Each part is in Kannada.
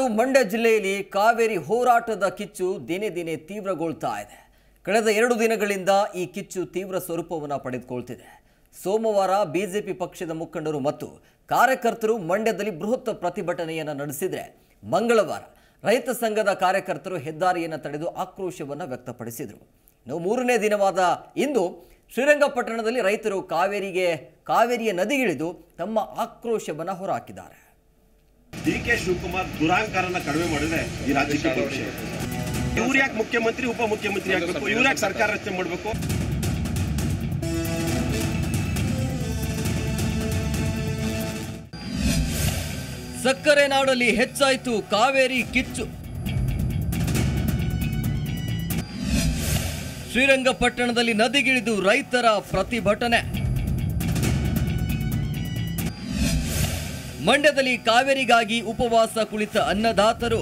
ಮತ್ತು ಮಂಡ್ಯ ಜಿಲ್ಲೆಯಲ್ಲಿ ಕಾವೇರಿ ಹೋರಾಟದ ಕಿಚ್ಚು ದಿನೇ ದಿನೇ ತೀವ್ರಗೊಳ್ತಾ ಇದೆ ಕಳೆದ ಎರಡು ದಿನಗಳಿಂದ ಈ ಕಿಚ್ಚು ತೀವ್ರ ಸ್ವರೂಪವನ್ನು ಪಡೆದುಕೊಳ್ತಿದೆ ಸೋಮವಾರ ಬಿಜೆಪಿ ಪಕ್ಷದ ಮುಖಂಡರು ಮತ್ತು ಕಾರ್ಯಕರ್ತರು ಮಂಡ್ಯದಲ್ಲಿ ಬೃಹತ್ ಪ್ರತಿಭಟನೆಯನ್ನು ನಡೆಸಿದರೆ ಮಂಗಳವಾರ ರೈತ ಸಂಘದ ಕಾರ್ಯಕರ್ತರು ಹೆದ್ದಾರಿಯನ್ನು ತಡೆದು ಆಕ್ರೋಶವನ್ನು ವ್ಯಕ್ತಪಡಿಸಿದರು ಇನ್ನು ಮೂರನೇ ದಿನವಾದ ಇಂದು ಶ್ರೀರಂಗಪಟ್ಟಣದಲ್ಲಿ ರೈತರು ಕಾವೇರಿಗೆ ಕಾವೇರಿಯ ನದಿಗಿಳಿದು ತಮ್ಮ ಆಕ್ರೋಶವನ್ನು ಹೊರಹಾಕಿದ್ದಾರೆ ಡಿ ಕೆ ಶಿವಕುಮಾರ್ ದುರಾಂಕಾರನ ಕಡಿಮೆ ಮಾಡಿದ್ರೆ ಈ ರಾಜ್ಯಕ್ಕೆ ಭವಿಷ್ಯ ಇವ್ರು ಯಾಕೆ ಮುಖ್ಯಮಂತ್ರಿ ಉಪಮುಖ್ಯಮಂತ್ರಿ ಆಗ್ಬೇಕು ಇವ್ರು ಯಾಕೆ ಸರ್ಕಾರ ರಚನೆ ಮಾಡಬೇಕು ಸಕ್ಕರೆ ನಾಡಲ್ಲಿ ಹೆಚ್ಚಾಯಿತು ಕಾವೇರಿ ಕಿಚ್ಚು ಶ್ರೀರಂಗಪಟ್ಟಣದಲ್ಲಿ ನದಿಗಿಳಿದು ರೈತರ ಪ್ರತಿಭಟನೆ ಮಂಡ್ಯದಲ್ಲಿ ಕಾವೇರಿಗಾಗಿ ಉಪವಾಸ ಕುಳಿತ ಅನ್ನದಾತರು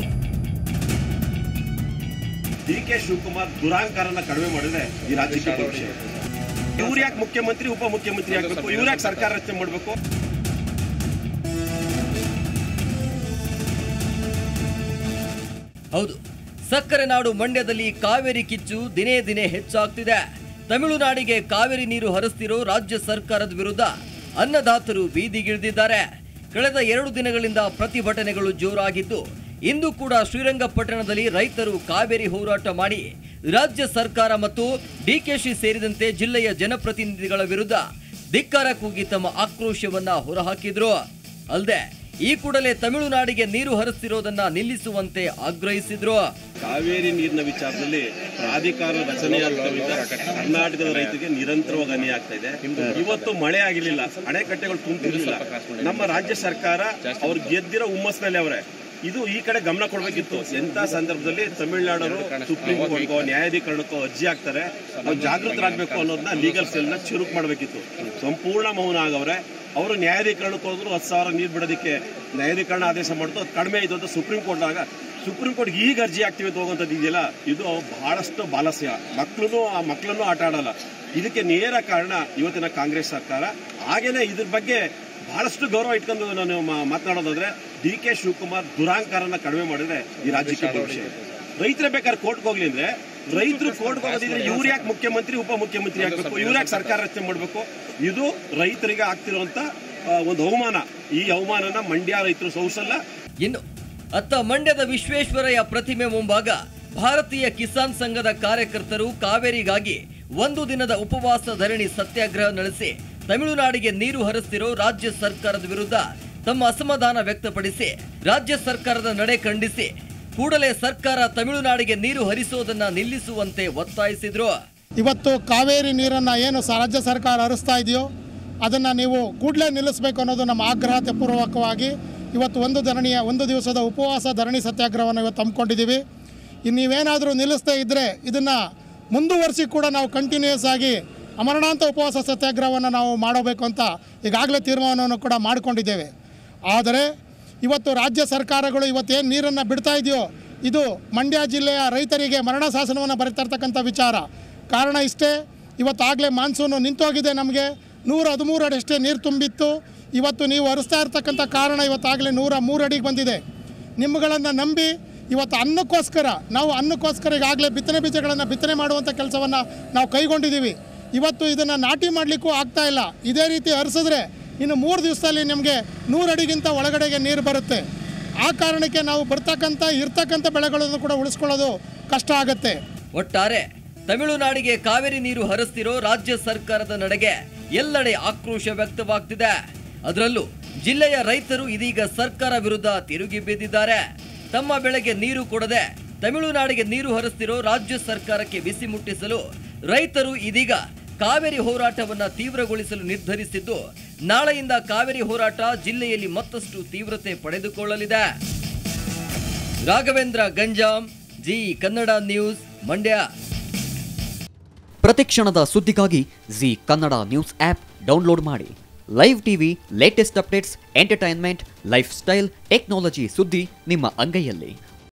ಡಿ ಕೆ ಶಿವಕುಮಾರ್ ದುರಾಂಕಾರನ ಕಡಿಮೆ ಮಾಡಿದ್ರೆ ಈ ರಾಜ್ಯಕ್ಕೆ ಭವಿಷ್ಯ ಇವ್ರು ಯಾಕೆ ಮುಖ್ಯಮಂತ್ರಿ ಉಪಮುಖ್ಯಮಂತ್ರಿ ಆಗ್ಬೇಕು ಇವ್ರು ಯಾಕೆ ಸರ್ಕಾರ ರಚನೆ ಮಾಡಬೇಕು ಹೌದು ಸಕ್ಕರೆ ನಾಡು ಮಂಡ್ಯದಲ್ಲಿ ಕಾವೇರಿ ಕಿಚ್ಚು ದಿನೇ ದಿನೇ ಹೆಚ್ಚಾಗ್ತಿದೆ ತಮಿಳುನಾಡಿಗೆ ಕಾವೇರಿ ನೀರು ಹರಿಸ್ತಿರೋ ರಾಜ್ಯ ಸರ್ಕಾರದ ವಿರುದ್ಧ ಅನ್ನದಾತರು ಬೀದಿಗಿಳಿದಿದ್ದಾರೆ ಕಳೆದ ಎರಡು ದಿನಗಳಿಂದ ಪ್ರತಿಭಟನೆಗಳು ಜೋರಾಗಿದ್ದು ಇಂದು ಕೂಡ ಶ್ರೀರಂಗಪಟ್ಟಣದಲ್ಲಿ ರೈತರು ಕಾವೇರಿ ಹೋರಾಟ ಮಾಡಿ ರಾಜ್ಯ ಸರ್ಕಾರ ಮತ್ತು ಡಿಕೆಶಿ ಸೇರಿದಂತೆ ಜಿಲ್ಲೆಯ ಜನಪ್ರತಿನಿಧಿಗಳ ವಿರುದ್ಧ ಧಿಕ್ಕಾರ ಕೂಗಿ ತಮ್ಮ ಆಕ್ರೋಶವನ್ನ ಹೊರಹಾಕಿದ್ರು ಅಲ್ಲದೆ ಈ ಕೂಡಲೇ ತಮಿಳುನಾಡಿಗೆ ನೀರು ಹರಿಸ್ತಿರೋದನ್ನ ನಿಲ್ಲಿಸುವಂತೆ ಆಗ್ರಹಿಸಿದ್ರು ಕಾವೇರಿ ನೀರಿನ ವಿಚಾರದಲ್ಲಿ ಪ್ರಾಧಿಕಾರ ರಚನೆಯಾಗುವುದರಿಂದ ಕರ್ನಾಟಕದ ರೈತರಿಗೆ ನಿರಂತರವಾಗಿ ಅನ್ಯಾಯ ಆಗ್ತಾ ಇದೆ ಇವತ್ತು ಮಳೆ ಆಗಿರ್ಲಿಲ್ಲ ಅಣೆಕಟ್ಟೆಗಳು ತುಂಬಿರಲಿಲ್ಲ ನಮ್ಮ ರಾಜ್ಯ ಸರ್ಕಾರ ಅವ್ರು ಗೆದ್ದಿರೋ ಹುಮ್ಮಸ್ನಲ್ಲಿ ಅವರೇ ಇದು ಈ ಕಡೆ ಗಮನ ಕೊಡ್ಬೇಕಿತ್ತು ಎಂತ ಸಂದರ್ಭದಲ್ಲಿ ತಮಿಳುನಾಡರು ಸುಪ್ರೀಂ ಕೋರ್ಟ್ಗೋ ನ್ಯಾಯಾಧೀಕರಣಕ್ಕೋ ಅರ್ಜಿ ಹಾಕ್ತಾರೆ ನಾವು ಜಾಗೃತರಾಗಬೇಕು ಅನ್ನೋದನ್ನ ಲೀಗಲ್ ಸೆಲ್ನ ಚುರುಕು ಮಾಡಬೇಕಿತ್ತು ಸಂಪೂರ್ಣ ಮೌನ ಆಗವ್ರೆ ಅವರು ನ್ಯಾಯಾಧೀಕರಣಕ್ಕೆ ಹೋದ್ರು ಹತ್ತು ಸಾವಿರ ನೀರು ಬಿಡೋದಕ್ಕೆ ನ್ಯಾಯಾಧೀಕರಣ ಆದೇಶ ಮಾಡ್ತು ಅದು ಕಡಿಮೆ ಆಯಿತು ಅಂತ ಸುಪ್ರೀಂ ಕೋರ್ಟ್ ಆಗ ಸುಪ್ರೀಂ ಕೋರ್ಟ್ ಈಗ ಅರ್ಜಿ ಹಾಕ್ತೀವಿ ಅಂತ ಹೋಗುವಂಥದ್ದು ಇದೆಯಲ್ಲ ಇದು ಬಹಳಷ್ಟು ಬಾಲಸ್ಯ ಮಕ್ಕಳು ಆ ಮಕ್ಕಳನ್ನು ಆಟ ಆಡಲ್ಲ ಇದಕ್ಕೆ ನೇರ ಕಾರಣ ಇವತ್ತಿನ ಕಾಂಗ್ರೆಸ್ ಸರ್ಕಾರ ಹಾಗೇನೆ ಇದ್ರ ಬಗ್ಗೆ ಬಹಳಷ್ಟು ಗೌರವ ಇಟ್ಕೊಂಡು ನಾನು ಮಾ- ಮಾತನಾಡೋದಾದ್ರೆ ಡಿ ಕೆ ಶಿವಕುಮಾರ್ ದುರಾಂಕಾರನ ಕಡಿಮೆ ಮಾಡಿದ್ರೆ ಈ ರಾಜ್ಯಕ್ಕೆ ಭವಿಷ್ಯ ರೈತರೇ ಬೇಕಾದ್ರೆ ಕೋರ್ಟ್ಗೆ ಹೋಗ್ಲಿ ಅಂದ್ರೆ ರೈತರು ಕೋರ್ಟ್ಗೆ ಹೋಗೋದಿದ್ರೆ ಇವ್ರು ಯಾಕೆ ಮುಖ್ಯಮಂತ್ರಿ ಉಪಮುಖ್ಯಮಂತ್ರಿ ಆಗ್ಬೇಕು ಇವ್ರು ಯಾಕೆ ಸರ್ಕಾರ ರಚನೆ ಮಾಡಬೇಕು ಇದು ರೈತರಿಗೆ ಆಗ್ತಿರುವಂತ ಆ, ಒಂದು ಅವಮಾನ ಈ ಅವಮಾನನ ಮಂಡ್ಯ ರೈತರು ಸೌಸಲ್ಲ ಇನ್ನು ಅತ್ತ ಮಂಡ್ಯದ ವಿಶ್ವೇಶ್ವರಯ್ಯ ಪ್ರತಿಮೆ ಮುಂಭಾಗ ಭಾರತೀಯ ಕಿಸಾನ್ ಸಂಘದ ಕಾರ್ಯಕರ್ತರು ಕಾವೇರಿಗಾಗಿ ಒಂದು ದಿನದ ಉಪವಾಸ ಧರಣಿ ಸತ್ಯಾಗ್ರಹ ನಡೆಸಿ ತಮಿಳುನಾಡಿಗೆ ನೀರು ಹರಿಸ್ತಿರೋ ರಾಜ್ಯ ಸರ್ಕಾರದ ವಿರುದ್ಧ ತಮ್ಮ ಅಸಮಾಧಾನ ವ್ಯಕ್ತಪಡಿಸಿ ರಾಜ್ಯ ಸರ್ಕಾರದ ನಡೆ ಖಂಡಿಸಿ ಕೂಡಲೇ ಸರ್ಕಾರ ತಮಿಳುನಾಡಿಗೆ ನೀರು ಹರಿಸೋದನ್ನ ನಿಲ್ಲಿಸುವಂತೆ ಒತ್ತಾಯಿಸಿದ್ರು ಇವತ್ತು ಕಾವೇರಿ ನೀರನ್ನು ಏನು ಸ ರಾಜ್ಯ ಸರ್ಕಾರ ಹರಿಸ್ತಾ ಇದೆಯೋ ಅದನ್ನು ನೀವು ಕೂಡಲೇ ನಿಲ್ಲಿಸಬೇಕು ಅನ್ನೋದು ನಮ್ಮ ಆಗ್ರಹಪೂರ್ವಕವಾಗಿ ಇವತ್ತು ಒಂದು ಧರಣಿಯ ಒಂದು ದಿವಸದ ಉಪವಾಸ ಧರಣಿ ಸತ್ಯಾಗ್ರಹವನ್ನು ಇವತ್ತು ಹಮ್ಮಿಕೊಂಡಿದ್ದೀವಿ ಇನ್ನು ನೀವೇನಾದರೂ ನಿಲ್ಲಿಸದೇ ಇದ್ದರೆ ಇದನ್ನು ಮುಂದುವರಿಸಿ ಕೂಡ ನಾವು ಕಂಟಿನ್ಯೂಸ್ ಆಗಿ ಅಮರಣಾಂತ ಉಪವಾಸ ಸತ್ಯಾಗ್ರಹವನ್ನು ನಾವು ಮಾಡಬೇಕು ಅಂತ ಈಗಾಗಲೇ ತೀರ್ಮಾನವನ್ನು ಕೂಡ ಮಾಡಿಕೊಂಡಿದ್ದೇವೆ ಆದರೆ ಇವತ್ತು ರಾಜ್ಯ ಸರ್ಕಾರಗಳು ಇವತ್ತೇನು ನೀರನ್ನು ಬಿಡ್ತಾ ಇದೆಯೋ ಇದು ಮಂಡ್ಯ ಜಿಲ್ಲೆಯ ರೈತರಿಗೆ ಮರಣ ಶಾಸನವನ್ನು ಬರೀತಾ ಇರ್ತಕ್ಕಂಥ ವಿಚಾರ ಕಾರಣ ಇಷ್ಟೇ ಇವತ್ತಾಗಲೇ ಮಾನ್ಸೂನು ನಿಂತೋಗಿದೆ ನಮಗೆ ನೂರ ಹದಿಮೂರು ಅಡಷ್ಟೇ ನೀರು ತುಂಬಿತ್ತು ಇವತ್ತು ನೀವು ಹರಿಸ್ತಾ ಇರ್ತಕ್ಕಂಥ ಕಾರಣ ಇವತ್ತಾಗಲೇ ನೂರ ಮೂರು ಅಡಿಗೆ ಬಂದಿದೆ ನಿಮ್ಮಗಳನ್ನು ನಂಬಿ ಇವತ್ತು ಅನ್ನಕ್ಕೋಸ್ಕರ ನಾವು ಅನ್ನಕ್ಕೋಸ್ಕರ ಈಗಾಗಲೇ ಬಿತ್ತನೆ ಬೀಜಗಳನ್ನು ಬಿತ್ತನೆ ಮಾಡುವಂಥ ಕೆಲಸವನ್ನು ನಾವು ಕೈಗೊಂಡಿದ್ದೀವಿ ಇವತ್ತು ಇದನ್ನು ನಾಟಿ ಮಾಡಲಿಕ್ಕೂ ಆಗ್ತಾ ಇಲ್ಲ ಇದೇ ರೀತಿ ಹರಿಸಿದ್ರೆ ಇನ್ನು ಮೂರು ದಿವಸದಲ್ಲಿ ನಿಮಗೆ ನೂರು ಅಡಿಗಿಂತ ಒಳಗಡೆಗೆ ನೀರು ಬರುತ್ತೆ ಆ ಕಾರಣಕ್ಕೆ ನಾವು ಬರ್ತಕ್ಕಂಥ ಇರ್ತಕ್ಕಂಥ ಬೆಳೆಗಳನ್ನು ಕೂಡ ಉಳಿಸ್ಕೊಳ್ಳೋದು ಕಷ್ಟ ಆಗುತ್ತೆ ಒಟ್ಟಾರೆ ತಮಿಳುನಾಡಿಗೆ ಕಾವೇರಿ ನೀರು ಹರಿಸ್ತಿರೋ ರಾಜ್ಯ ಸರ್ಕಾರದ ನಡೆಗೆ ಎಲ್ಲೆಡೆ ಆಕ್ರೋಶ ವ್ಯಕ್ತವಾಗ್ತಿದೆ ಅದರಲ್ಲೂ ಜಿಲ್ಲೆಯ ರೈತರು ಇದೀಗ ಸರ್ಕಾರ ವಿರುದ್ಧ ತಿರುಗಿ ಬಿದ್ದಿದ್ದಾರೆ ತಮ್ಮ ಬೆಳೆಗೆ ನೀರು ಕೊಡದೆ ತಮಿಳುನಾಡಿಗೆ ನೀರು ಹರಿಸ್ತಿರೋ ರಾಜ್ಯ ಸರ್ಕಾರಕ್ಕೆ ಬಿಸಿ ಮುಟ್ಟಿಸಲು ರೈತರು ಇದೀಗ ಕಾವೇರಿ ಹೋರಾಟವನ್ನ ತೀವ್ರಗೊಳಿಸಲು ನಿರ್ಧರಿಸಿದ್ದು ನಾಳೆಯಿಂದ ಕಾವೇರಿ ಹೋರಾಟ ಜಿಲ್ಲೆಯಲ್ಲಿ ಮತ್ತಷ್ಟು ತೀವ್ರತೆ ಪಡೆದುಕೊಳ್ಳಲಿದೆ ರಾಘವೇಂದ್ರ ಗಂಜಾಂ ಜಿ ಕನ್ನಡ ನ್ಯೂಸ್ ಮಂಡ್ಯ ಪ್ರತಿಕ್ಷಣದ ಸುದ್ದಿಗಾಗಿ Zee Kannada news app download ಮಾಡಿ live TV latest updates entertainment lifestyle technology ಸುದ್ದಿ ನಿಮ್ಮ ಅಂಗೈಯಲ್ಲಿ